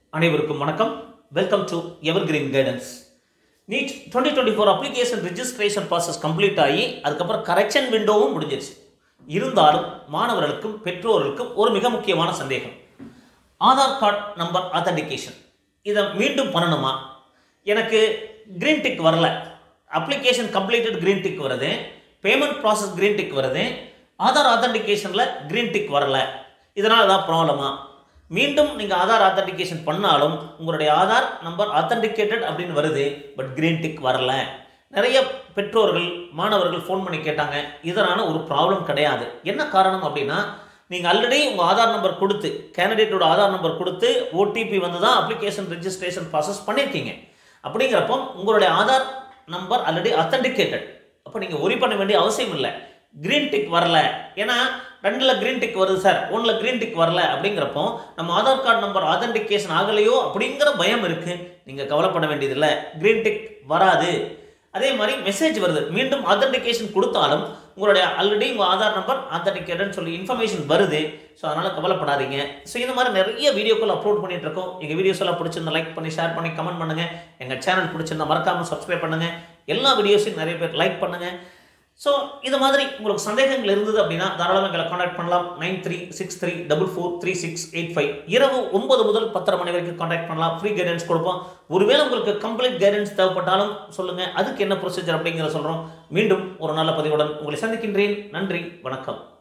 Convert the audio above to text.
அனைவருக்கும் வணக்கம் welcome to evergreen guidance NEET twenty twenty four application registration process complete ஆகி அதுக்கப்புறம் கரெக்ஷன் விண்டோவும் முடிஞ்சிருச்சு இருந்தாலும் மாணவர்களுக்கும் பெற்றோர்களுக்கும் ஒரு மிக முக்கியமான சந்தேகம் ஆதார் கார்டு நம்பர் ஆத்தன்டிகேஷன் இதை மீண்டும் பண்ணணுமா எனக்கு கிரீன் டிக் வரல அப்ளிகேஷன் கம்ப்ளீட்டட் கிரீன் டிக் வருது பேமெண்ட் ப்ராசஸ் கிரீன் டிக் வருது ஆதார் ஆத்தன்டிகேஷனில் கிரீன் டிக் வரல இதனால் ஏதாவது ப்ராப்ளமா மீண்டும் நீங்கள் ஆதார் ஆத்தன்டிகேஷன் பண்ணாலும் உங்களுடைய ஆதார் நம்பர் ஆத்தன்டிகேட்டட் அப்படின்னு வருது பட் கிரீன் டிக் வரல நிறைய பெற்றோர்கள் மாணவர்கள் ஃபோன் பண்ணி கேட்டாங்க இதனால ஒரு ப்ராப்ளம் கிடையாது என்ன காரணம் அப்படின்னா நீங்கள் ஆல்ரெடி உங்கள் ஆதார் நம்பர் கொடுத்து கேண்டிடேட்டோட ஆதார் நம்பர் கொடுத்து ஓடிபி வந்து தான் அப்ளிகேஷன் ரெஜிஸ்ட்ரேஷன் ப்ராசஸ் பண்ணியிருக்கீங்க அப்படிங்கிறப்போ உங்களுடைய ஆதார் நம்பர் ஆல்ரெடி அத்தன்டிகேட்டட் அப்போ நீங்கள் ஒரி பண்ண வேண்டிய அவசியம் இல்லை கிரீன் டிக் வரல ஏன்னா ரெண்டில் கிரீன் டிக் வருது சார் ஒன்றில் கிரீன் டிக் வரல அப்படிங்கிறப்போ நம்ம ஆதார் கார்டு நம்பர் ஆதென்டிகேஷன் ஆகலையோ அப்படிங்கிற பயம் இருக்கு நீங்கள் கவலைப்பட வேண்டியதில்லை கிரீன் டிக் வராது அதே மாதிரி மெசேஜ் வருது மீண்டும் ஆத்தென்டிகேஷன் கொடுத்தாலும் உங்களுடைய ஆல்ரெடி உங்கள் ஆதார் நம்பர் ஆத்தென்டிகேட்டட்னு சொல்லி இன்ஃபர்மேஷன் வருது ஸோ அதனால் கவலைப்படாதீங்க ஸோ இந்த மாதிரி நிறைய வீடியோக்கள் அப்லோட் பண்ணிட்டு இருக்கோம் எங்கள் வீடியோஸ் எல்லாம் பிடிச்சிருந்தா லைக் பண்ணி ஷேர் பண்ணி கமெண்ட் பண்ணுங்கள் எங்கள் சேனல் பிடிச்சிருந்தா மறக்காமல் சப்ஸ்கிரைப் பண்ணுங்கள் எல்லா வீடியோஸையும் நிறைய பேர் லைக் பண்ணுங்கள் ஸோ இது மாதிரி உங்களுக்கு சந்தேகங்கள் இருந்தது அப்படின்னா தாராளமாக எங்களை காண்டாக்ட் பண்ணலாம் nine three six three double four three six eight five இரவு ஒன்பது முதல் பத்தரை மணி வரைக்கும் காண்டாக்ட் பண்ணலாம் ஃப்ரீ கைடன்ஸ் கொடுப்போம் ஒருவேளை உங்களுக்கு கம்ப்ளீட் கைடன்ஸ் தேவைப்பட்டாலும் சொல்லுங்கள் அதுக்கு என்ன ப்ரொசீஜர் அப்படிங்கிற சொல்கிறோம் மீண்டும் ஒரு நல்ல பதிவுடன் உங்களை சந்திக்கின்றேன் நன்றி வணக்கம்